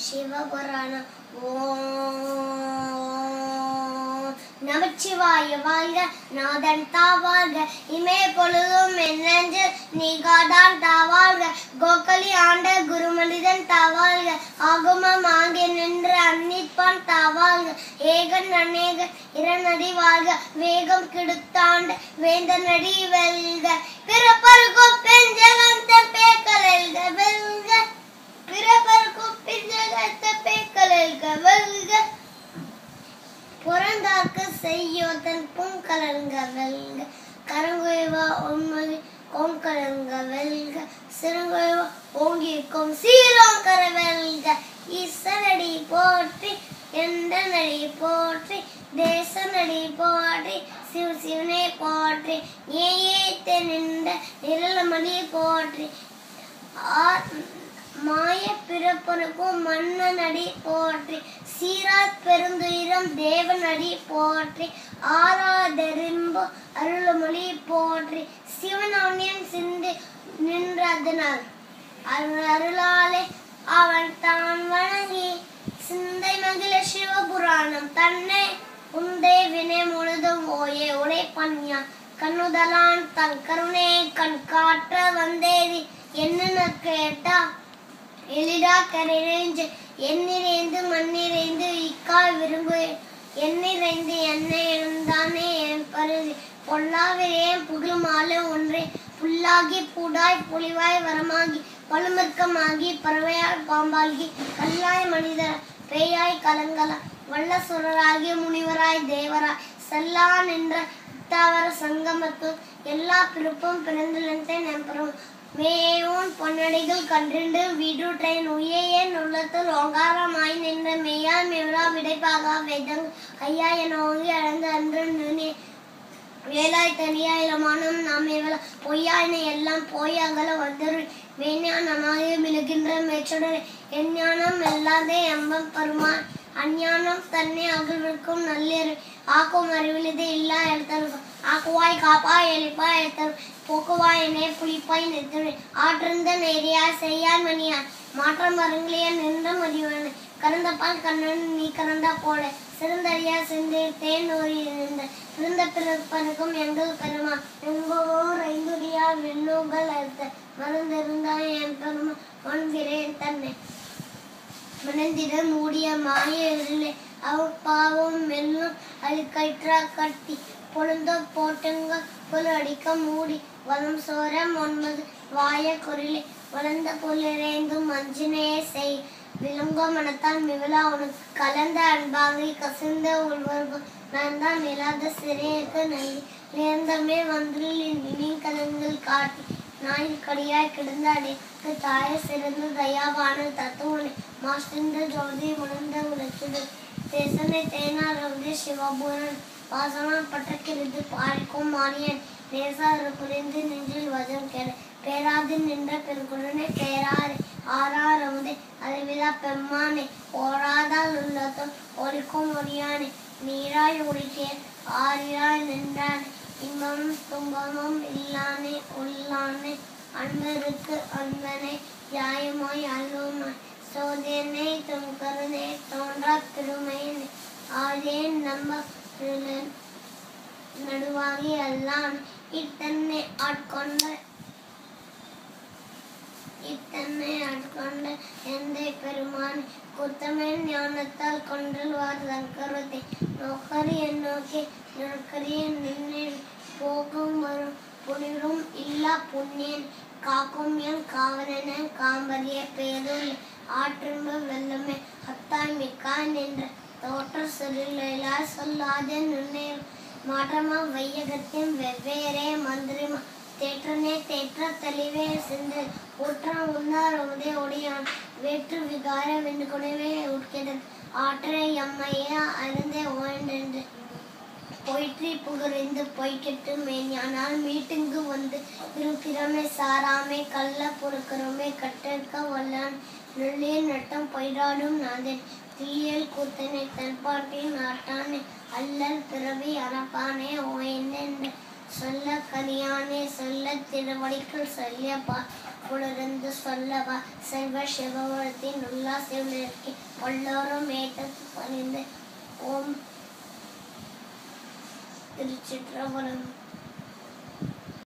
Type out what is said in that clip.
சிவபுராணம் ஓம் நமச்சிவாய வாழ்க நாதன் தாவாழ்க இமே பொழுதும் என்னென்று நீகாதான் தாவாழ்க கோகலி ஆண்ட குருமனிதன் தாவாழ்க ஆகுமம் ஆங்கே நின்று அன்னிப்பான் தாவாழ்க ஏகன் அநேக இரணடி வாழ்க வேகம் கெடுத்தாண்ட வேந்தனடி வெல்க பிறப்பருக்கும் பெஞ்சகம் பேக்கலல்க வெல்க பிறப்பருக்கும் பெஞ்சகத்த பேக்கலல்க வெல்க புறந்தாக்கு செய்யோதன் பூங்கலங்க வெல்க கரங்குயவா உண்மதி கோங்கலங்க வெல்க சிறங்குயவா ஓங்கிக்கும் சீரோங்கர வெல்க ஈசனடி போற்றி எந்த நடி போற்றி தேசநடி போற்றி சிவ சிவனே போற்றி ஏத்த நின்ற நிரலமணி போற்றி ஆ- மாய பிறப்பனுக்கும் மன்னனடி போற்றி சீராத் பெருந்துயிரம் தேவனடி போற்றி ஆராதெரும்பு அருள்மொழி போற்றி சிவனோனியம் சிந்து நின்றதனால் அருள் அருளாலே அவன் தான் வணங்கி சிந்தை மகிழ சிவபுராணம் தன்னை உந்தே வினை முழுதும் ஓயே உடை பன்யா கண்ணுதலான் தன் கருணை கண் காட்ட வந்தேதி என்ன கேட்டா எளிடா கரையிறைஞ்சு எண்ணிறைந்து மண்ணிறைந்து இக்கால் விரும்பு எண்ணிறைந்து என்னை எழுந்தானே என் பருதி பொல்லாவிரேன் புகழுமாலு ஒன்றே புல்லாகி பூடாய் புலிவாய் வரமாகி பழுமிற்கமாகி பறவையாய் பாம்பாகி கல்லாய் மனிதர் பேயாய் கலங்கல வல்ல சுரராகி முனிவராய் தேவராய் செல்லா நின்ற தாவர சங்கமத்து எல்லா பிறப்பும் பிறந்திலந்தேன் எம்பரும் மேயோன் பொன்னடிகள் கன்றிண்டு வீடுற்றேன் உயேன் உள்ளத்தில் ஓங்காரமாய் நின்ற மெய்யா மேவரா விடைப்பாகா வேதங் கையா என ஓங்கி அழந்து அன்று நினை வேலாய் தனியாய் இளமானம் நாம் இவள பொய்யாயின எல்லாம் போய் அகல வந்துரு மெய்ஞானமாக மிளுகின்ற மேச்சுடர் எஞ்ஞானம் எல்லாதே எம்பம் பருமான் அஞ்ஞானம் தன்னை அகழ்விற்கும் நல்லிரு ஆக்கும் அறிவிலிது இல்லா எடுத்தருக்கும் ஆக்குவாய் காப்பாய் எலிப்பாய் எடுத்தரு போக்குவாய் என்னை புளிப்பாய் நிறுத்தரு ஆற்றிருந்த நேரியாய் செய்யாய் மணியாய் மாற்றம் மருங்களிய நின்ற மதிவன் கறந்த பால் கண்ணன் நீ கறந்தா போல சிறந்தடியா சென்று தேன் ஓரி இருந்த பிறந்த பிறப்பனுக்கும் எங்கள் பெருமா எங்கோர் ஐந்துடியா வெண்ணூங்கள் அறுத்த மறந்திருந்தாய் என் பெருமா ஒன்கிறேன் தன்னை மணந்திட மூடிய மாய இருளே அவ பாவம் மெல்லும் அழுக்கற்றா கட்டி பொழுந்த போட்டுங்க புல் அடிக்க மூடி வலம் சோர ஒன்பது வாய குரிலே வளர்ந்த புலிறைந்தும் மஞ்சினே செய் விழுங்க மனத்தால் மிவலா உனக்கு கலந்த அன்பாகி கசிந்த உள்வர்கும் நான் தான் இல்லாத சிறையக்கு நன்றி நேர்ந்தமே வந்து நீ கலங்கள் காட்டி நாயில் கடியாய் கிடந்த அடைக்கு தாய சிறந்த தயாவான தத்துவனை மாஸ்டந்த ஜோதி உணர்ந்த உலகிடு தேசனை தேனார் ரவுதி சிவபுரன் வாசனா பட்டக்கிருது பாரிக்கும் மானியன் நேசாறு புரிந்து நெஞ்சில் வஜம் கேட பேராது நின்ற பெருங்குடனே பேராறு ஆறாரமுதே அறிவிலா பெம்மானே ஓடாதால் உள்ளதும் ஒழிக்கும் ஒளியானே நீராய் ஒழித்தேன் ஆறியாய் நின்றானே இன்பமும் துன்பமும் இல்லானே உள்ளானே அன்பருக்கு அன்பனை யாயமாய் அல்லுமாய் சோதனை தும் கருணை தோன்றா திருமையனே ஆதேன் நம்ப நடுவாகி அல்லான் இத்தன்னை ஆட்கொண்ட இத்தன்னை ஆட்கொண்ட எந்தை பெருமான் குத்தமிழ் ஞானத்தால் கொண்டல்வார் தங்கருத்தை நோக்கரிய நோக்கி நோக்கரிய நின்னில் போகும் வரும் புனிரும் இல்லா புண்ணியன் காக்கும் என் காவலன காம்பரிய பேருள் ஆற்றும்பு வெள்ளமே அத்தாய் மிக்காய் நின்ற தோற்ற சொல்லிலா சொல்லாத நுண்ணேர் மாற்றமா வையகத்தின் வெவ்வேறே மந்திரிமா தேற்றனே தேற்ற தெளிவே சென்று ஊற்றம் உன்னார் உதய ஒடியான் வேற்று விகார வெண்டு குணவே உட்கிறது ஆற்றை எம்மையா அருந்தே ஓய்ந்தென்று போயிற்றி புகழ்ந்து பொய்கெட்டு மேஞானால் மீட்டுங்கு வந்து இருக்கிறோமே சாராமே கள்ள பொறுக்கிறோமே கட்டிருக்க வல்லான் நெல்லிய நட்டம் பயிராடும் நாதன் தீயல் கூத்தனை தன்பாட்டின் நாட்டானே அல்லல் பிறவி அறப்பானே ஓய்ந்தென்று சொல்ல கனியானே சொல்ல திருவடிக்குள் சொல்லிய பா குளிர்ந்து சொல்லவா செல்வ சிவவழத்தின் உல்லாசியம் நிற்கி எல்லோரும் ஏற்றது பணிந்து ஓம் திருச்சிற்றம்பலம்